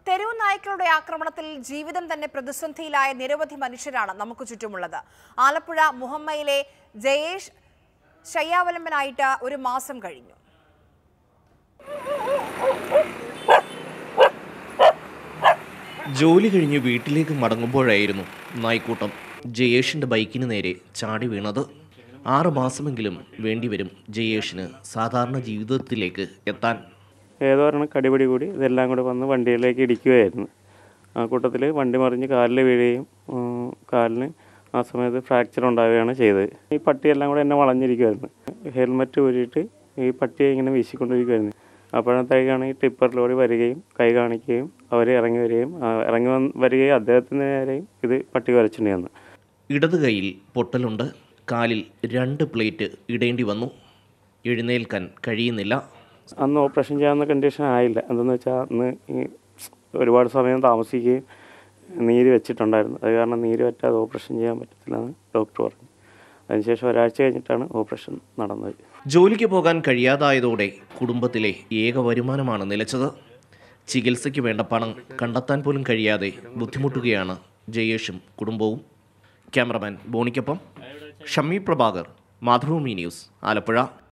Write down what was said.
തെരുവ് നായ്ക്കളുടെ ആക്രമണത്തിൽ ജീവിതം തന്നെ പ്രതിസന്ധിയിലായ നിരവധി മനുഷ്യരാണ് നമുക്ക് ചുറ്റുമുള്ളത് ആലപ്പുഴ മുഹമ്മയിലെ ജയേഷ് ശയ്യാവലംബനായിട്ട് ഒരു മാസം കഴിഞ്ഞു ജോലി കഴിഞ്ഞ് വീട്ടിലേക്ക് മടങ്ങുമ്പോഴായിരുന്നു നായ്ക്കൂട്ടം ജയേഷിന്റെ ബൈക്കിന് നേരെ ചാടി വീണത് ആറ് മാസമെങ്കിലും വേണ്ടിവരും ജയേഷിന് സാധാരണ ജീവിതത്തിലേക്ക് എത്താൻ ഏതോ ഒരെണ്ണം കടിപിടി കൂടി ഇതെല്ലാം കൂടെ വന്ന് വണ്ടിയിലേക്ക് ഇടിക്കുകയായിരുന്നു ആ കൂട്ടത്തിൽ വണ്ടി മറിഞ്ഞ് കാലിൽ വീഴുകയും ഉം, കാലിന് ആ സമയത്ത് ഫ്രാക്ചർ ഉണ്ടാവുകയാണ് ചെയ്തത് ഈ പട്ടിയെല്ലാം കൂടെ എന്നെ വളഞ്ഞിരിക്കുമായിരുന്നു ഹെൽമെറ്റ് ഊരിയിട്ട് ഈ പട്ടിയെ ഇങ്ങനെ വീശിക്കൊണ്ടിരിക്കുമായിരുന്നു അപ്പോഴത്തേക്കാണ് ഈ ടിപ്പർ ലോറി വരികയും കൈ കാണിക്കുകയും അവർ ഇറങ്ങി വരികയും ആ, ഇറങ്ങി വന്ന് വരികയും അദ്ദേഹത്തിന് നേരെയും ഇത് പട്ടി വരച്ചിട്ടുണ്ടായിരുന്നു ഇടത് കൈയിൽ പൊട്ടലുണ്ട് കാലിൽ രണ്ട് പ്ലേറ്റ് ഇടേണ്ടി വന്നു എഴുന്നേൽക്കാൻ കഴിയുന്നില്ല അന്ന് ഓപ്പറേഷൻ ചെയ്യാവുന്ന കണ്ടീഷൻ ആയില്ല എന്തെന്ന് വെച്ചാൽ അന്ന് ഈ ഒരുപാട് സമയം താമസിക്കുകയും നീര് വെച്ചിട്ടുണ്ടായിരുന്നു അത് കാരണം നീര് പറ്റാതെ ഓപ്പറേഷൻ ചെയ്യാൻ പറ്റത്തില്ലെന്ന് ഡോക്ടർ പറഞ്ഞു അതിനുശേഷം ഒരാഴ്ച കഴിഞ്ഞിട്ടാണ് ഓപ്പറേഷൻ നടന്നത് ജോലിക്ക് പോകാൻ കഴിയാതായതോടെ കുടുംബത്തിലെ ഏക വരുമാനമാണ് നിലച്ചത് ചികിത്സയ്ക്ക് വേണ്ട പണം കണ്ടെത്താൻ പോലും കഴിയാതെ ബുദ്ധിമുട്ടുകയാണ് ജയേഷും കുടുംബവും ക്യാമറമാൻ ബോണിക്കൊപ്പം ഷമ്മി പ്രഭാകർ മാതൃഭൂമി ന്യൂസ് ആലപ്പുഴ